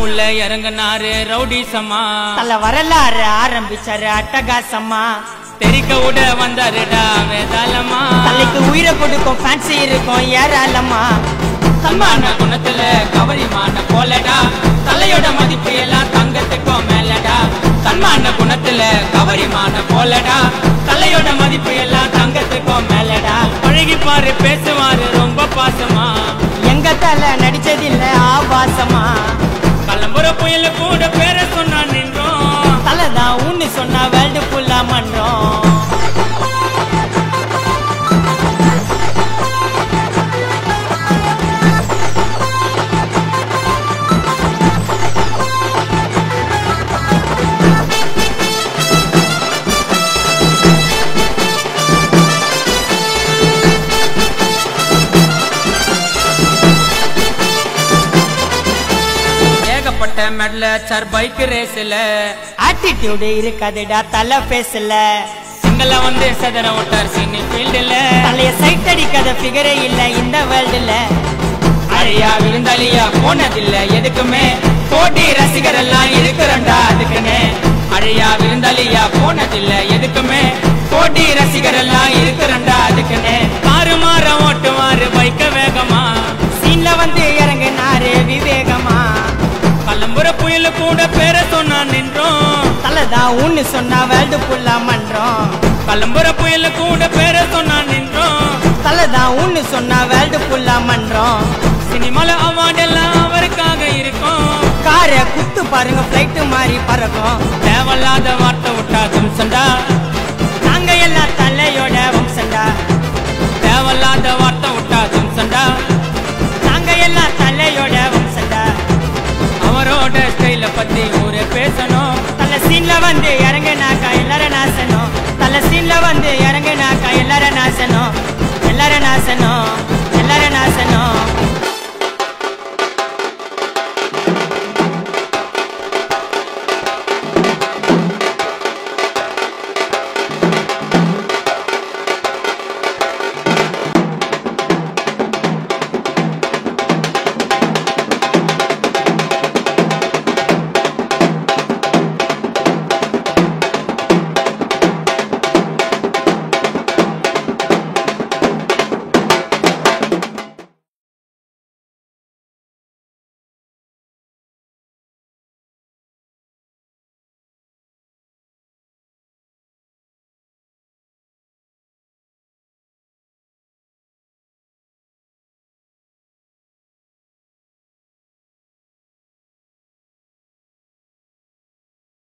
உள்ள இறங்குனாரு ரவுடி சமா தல வரலாறு ஆரம்பிச்சாரு அட்டகாசமா தெரிக்க விட வந்தாருடா வேதாளமா தலைக்கு உயிரை கொடுக்கும் ஃபேன்சி இருக்கும் ஏராளமா தன்மான குணத்துல கவரிமான போலடா தலையோட மதிப்பு எல்லாம் தங்கத்துக்கும் மேலடா தன்மான குணத்துல கவரிமான போலடா தலையோட மதிப்பு எல்லாம் தங்கத்துக்கும் மேலடா பழகி பாரு பேசுவாரு ரொம்ப பாசமா எங்க தல நடிச்சதில்ல ஆபாசமா கலம்புற புயல கூட பேர சொன்னா நின்றோம் தலைதான் உன்னு சொன்னா வேர்ல்டு ஃபுல்லா மன்றோம் ஏகப்பட்ட மெடல சார் பைக் ரேஸ்ல ஆட்டிடியூடு இருக்காதுடா தலை பேசல சிங்கள வந்து சதற விட்டார் சினி ஃபீல்டுல தலைய சைட் அடிக்காத ஃபிகரே இல்ல இந்த வேர்ல்டுல அழியா விருந்தாளியா போனதில்ல எதுக்குமே கோடி ரசிகர் எல்லாம் இருக்கிறண்டா அதுக்குன்னு அழியா விருந்தாளியா போனதில்ல எதுக்குமே கோடி ரசிகர் எல்லாம் இருக்கிறண்டா அதுக்குன்னு காரு மாற ஓட்டுவாரு பைக்க வேகமா சீன்ல வந்து இறங்குனாரு விவேகமா கலம்புற புயல கூட பேர சொன்னா நின்றோம் தலைதான் உன்னு சொன்னா வேர்ல்டு ஃபுல்லா மன்றோம் கலம்புற புயல கூட பேர சொன்னா நின்றோம் தலைதான் உன்னு சொன்னா வேர்ல்டு ஃபுல்லா மன்றோம் சினிமால அவார்ட் எல்லாம் அவருக்காக இருக்கும் காரை குத்து பாருங்க பிளைட்டு மாதிரி பறக்கும் தேவையில்லாத வார்த்தை விட்டா தும்சண்டா நாங்க எல்லாம் தலையோட வம்சண்டா தேவையில்லாத வார்த்தை விட்டா தும்சண்டா நாங்க எல்லாம் தலையோட வம்சண்டா அவரோட ஸ்டைல பத்தி ஊரே பேசணும் தல சீன்ல வந்து இறங்குனாக்கா எல்லாரும் நாசனம் தல சீன்ல வந்து இறங்குனாக்கா எல்லாரும் நாசனம் எல்லாரும் நாசனம்